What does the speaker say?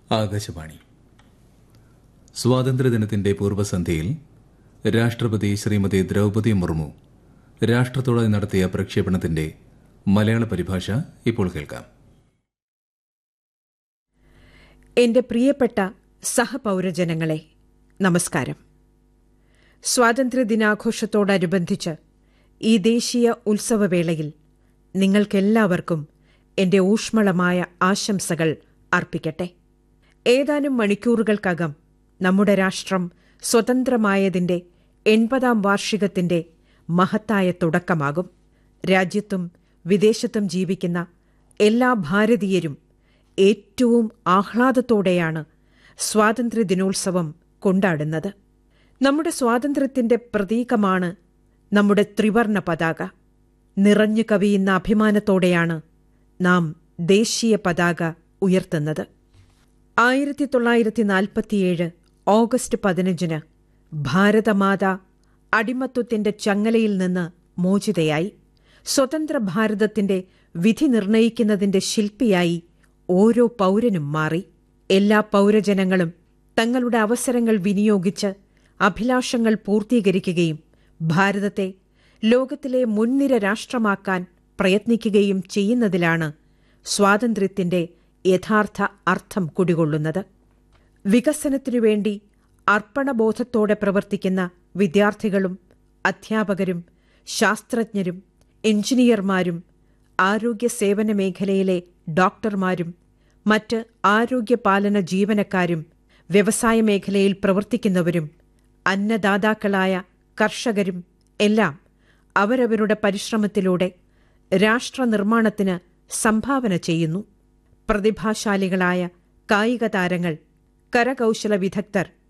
ആകാശവാണി സ്വാതന്ത്ര്യദിനത്തിന്റെ പൂർവ്വസന്ധ്യയിൽ രാഷ്ട്രപതി ശ്രീമതി ദ്രൗപദി മുർമു രാഷ്ട്രത്തോടെ നടത്തിയ പ്രക്ഷേപണത്തിന്റെ മലയാള പരിഭാഷ ഇപ്പോൾ കേൾക്കാം എന്റെ പ്രിയപ്പെട്ട സഹപൗരജനങ്ങളെ നമസ്കാരം സ്വാതന്ത്ര്യദിനാഘോഷത്തോടനുബന്ധിച്ച് ഈ ദേശീയ ഉത്സവവേളയിൽ നിങ്ങൾക്കെല്ലാവർക്കും എന്റെ ഊഷ്മളമായ ആശംസകൾ അർപ്പിക്കട്ടെ ഏതാനും മണിക്കൂറുകൾക്കകം നമ്മുടെ രാഷ്ട്രം സ്വതന്ത്രമായതിന്റെ എൺപതാം വാർഷികത്തിന്റെ മഹത്തായ തുടക്കമാകും രാജ്യത്തും വിദേശത്തും ജീവിക്കുന്ന എല്ലാ ഭാരതീയരും ഏറ്റവും ആഹ്ലാദത്തോടെയാണ് സ്വാതന്ത്ര്യദിനോത്സവം കൊണ്ടാടുന്നത് നമ്മുടെ സ്വാതന്ത്ര്യത്തിന്റെ പ്രതീകമാണ് നമ്മുടെ ത്രിവർണ പതാക നിറഞ്ഞു കവിയുന്ന അഭിമാനത്തോടെയാണ് നാം ദേശീയ പതാക ഉയർത്തുന്നത് ആയിരത്തി തൊള്ളായിരത്തി നാൽപ്പത്തിയേഴ് ഓഗസ്റ്റ് പതിനഞ്ചിന് ഭാരതമാത അടിമത്വത്തിന്റെ ചങ്ങലയിൽ നിന്ന് മോചിതയായി സ്വതന്ത്ര ഭാരതത്തിന്റെ വിധി നിർണയിക്കുന്നതിന്റെ ശില്പിയായി ഓരോ പൗരനും മാറി എല്ലാ പൗരജനങ്ങളും തങ്ങളുടെ അവസരങ്ങൾ വിനിയോഗിച്ച് അഭിലാഷങ്ങൾ പൂർത്തീകരിക്കുകയും ഭാരതത്തെ ലോകത്തിലെ മുൻനിര രാഷ്ട്രമാക്കാൻ പ്രയത്നിക്കുകയും ചെയ്യുന്നതിലാണ് സ്വാതന്ത്ര്യത്തിന്റെ യഥാർത്ഥ അർത്ഥം കുടികൊള്ളുന്നത് വികസനത്തിനു വേണ്ടി അർപ്പണബോധത്തോടെ പ്രവർത്തിക്കുന്ന വിദ്യാർത്ഥികളും അധ്യാപകരും ശാസ്ത്രജ്ഞരും എഞ്ചിനീയർമാരും ആരോഗ്യ സേവന മേഖലയിലെ ഡോക്ടർമാരും മറ്റ് ആരോഗ്യപാലന ജീവനക്കാരും വ്യവസായ മേഖലയിൽ പ്രവർത്തിക്കുന്നവരും അന്നദാതാക്കളായ കർഷകരും എല്ലാം അവരവരുടെ പരിശ്രമത്തിലൂടെ രാഷ്ട്രനിർമ്മാണത്തിന് സംഭാവന ചെയ്യുന്നു പ്രതിഭാശാലികളായ കായിക താരങ്ങൾ കരകൌശല വിദഗ്ധർ